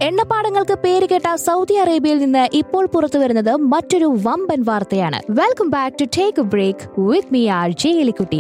എണ്ണപ്പാടങ്ങൾക്ക് പേര് കേട്ട സൗദി അറേബ്യയിൽ നിന്ന് ഇപ്പോൾ പുറത്തു വരുന്നത് മറ്റൊരു വമ്പൻ വാർത്തയാണ് welcome back to take a break with me R J Elikutty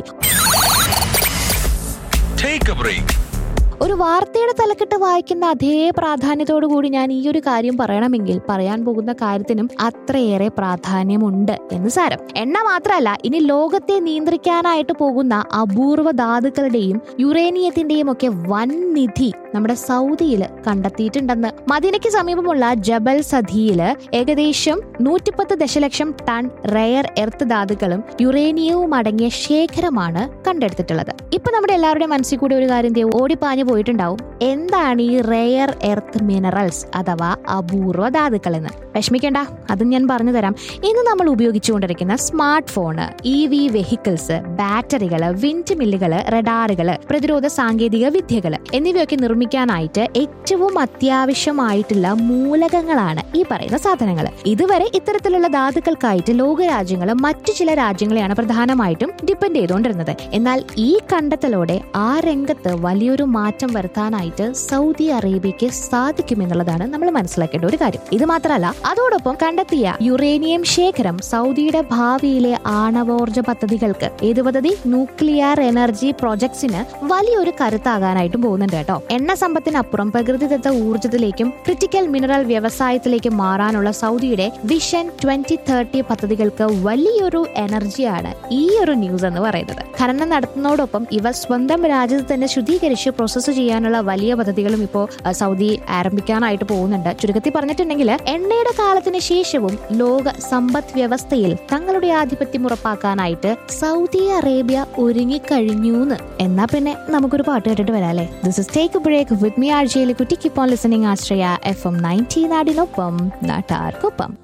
Take a break. ഒരു വാർത്തയുടെ തലക്കെട്ട് വായിക്കുന്ന അതേ പ്രാധാന്യത്തോടു കൂടി ഞാൻ ഈ ഒരു കാര്യം പറയണമെങ്കിൽ പറയാൻ പോകുന്ന കാര്യത്തിനും അത്രയേറെ പ്രാധാന്യമുണ്ട് എന്ന് സാരം എണ്ണ മാത്രമല്ല ഇനി ലോകത്തെ നിയന്ത്രിക്കാനായിട്ട് പോകുന്ന അപൂർവ ധാതുക്കളുടെയും യുറേനിയത്തിന്റെയും ഒക്കെ വൻ നിധി നമ്മുടെ സൗദിയിൽ കണ്ടെത്തിയിട്ടുണ്ടെന്ന് മദീനയ്ക്ക് സമീപമുള്ള ജബൽ സധിയില് ഏകദേശം നൂറ്റിപ്പത്ത് ദശലക്ഷം ടൺ റെയർ എർത്ത് ധാതുക്കളും യുറേനിയവും അടങ്ങിയ ശേഖരമാണ് കണ്ടെടുത്തിട്ടുള്ളത് ഇപ്പൊ നമ്മുടെ എല്ലാവരുടെയും മനസ്സിൽ കൂടി ഒരു കാര്യം ദേ ഓടിപ്പാഞ്ഞു പോയിട്ടുണ്ടാവും എന്താണ് ഈ റെയർ എർത്ത് മിനറൽസ് അഥവാ അപൂർവ ധാതുക്കൾ എന്ന് വിഷമിക്കേണ്ട അതും ഞാൻ പറഞ്ഞു തരാം ഇന്ന് നമ്മൾ ഉപയോഗിച്ചുകൊണ്ടിരിക്കുന്ന smartphone E V vehicles ബാറ്ററികള് വിൻഡ് മില്ലുകള് റഡാറുകള് പ്രതിരോധ സാങ്കേതിക വിദ്യകള് എന്നിവയൊക്കെ നിർമ്മിക്കാനായിട്ട് ഏറ്റവും അത്യാവശ്യമായിട്ടുള്ള മൂലകങ്ങളാണ് ഈ പറയുന്ന സാധനങ്ങൾ ഇതുവരെ ഇത്തരത്തിലുള്ള ധാതുക്കൾക്കായിട്ട് ലോകരാജ്യങ്ങൾ മറ്റു ചില രാജ്യങ്ങളെയാണ് പ്രധാനമായിട്ടും ഡിപ്പെൻഡ് ചെയ്തുകൊണ്ടിരുന്നത് എന്നാൽ ഈ കണ്ടെത്തലോടെ ആ രംഗത്ത് വലിയൊരു മാറ്റം വരുത്താനായിട്ട് സൗദി അറേബ്യക്ക് സാധിക്കുമെന്നുള്ളതാണ് നമ്മൾ മനസ്സിലാക്കേണ്ട ഒരു കാര്യം ഇത് മാത്രമല്ല അതോടൊപ്പം കണ്ടെത്തിയ യുറേനിയം ശേഖരം സൗദിയുടെ ഭാവിയിലെ ആണവോർജ പദ്ധതികൾക്ക് ഏത് പദ്ധതി ന്യൂക്ലിയർ എനർജി പ്രോജക്ട്സിന് വലിയൊരു കരുത്താകാനായിട്ടും പോകുന്നുണ്ട് കേട്ടോ എണ്ണ സമ്പത്തിനപ്പുറം പ്രകൃതിദത്ത ഊർജ്ജത്തിലേക്കും ക്രിട്ടിക്കൽ മിനറൽ വ്യവസായത്തിലേക്കും മാറാനുള്ള സൗദിയുടെ വിഷൻ ട്വന്റി തേർട്ടി പദ്ധതികൾക്ക് വലിയൊരു എനർജിയാണ് ഈ ഒരു ന്യൂസ് എന്ന് പറയുന്നത് ഖനനം നടത്തുന്നതോടൊപ്പം ഇവ സ്വന്തം രാജ്യത്ത് തന്നെ ശുദ്ധീകരിച്ച് പ്രോസസ്സ് ചെയ്യാനുള്ള വലിയ പദ്ധതികളും ഇപ്പോൾ സൗദി ആരംഭിക്കാനായിട്ട് പോകുന്നുണ്ട് ചുരുക്കത്തിൽ പറഞ്ഞിട്ടുണ്ടെങ്കിൽ എണ്ണയുടെ കാലത്തിന് ശേഷവും ലോക സമ്പദ് വ്യവസ്ഥയിൽ തങ്ങളുടെ ആധിപത്യം ഉറപ്പാക്കാനായിട്ട് സൗദി അറേബ്യ ഒരുങ്ങിക്കഴിഞ്ഞു എന്നാ പിന്നെ നമുക്കൊരു പാട്ട് കേട്ടിട്ട് വരാം അല്ലേ this is take break with me R ജയിലെ കുട്ടി keep on listening Ashraya F M nineteen നാടിനൊപ്പം നാട്ടാർക്കൊപ്പം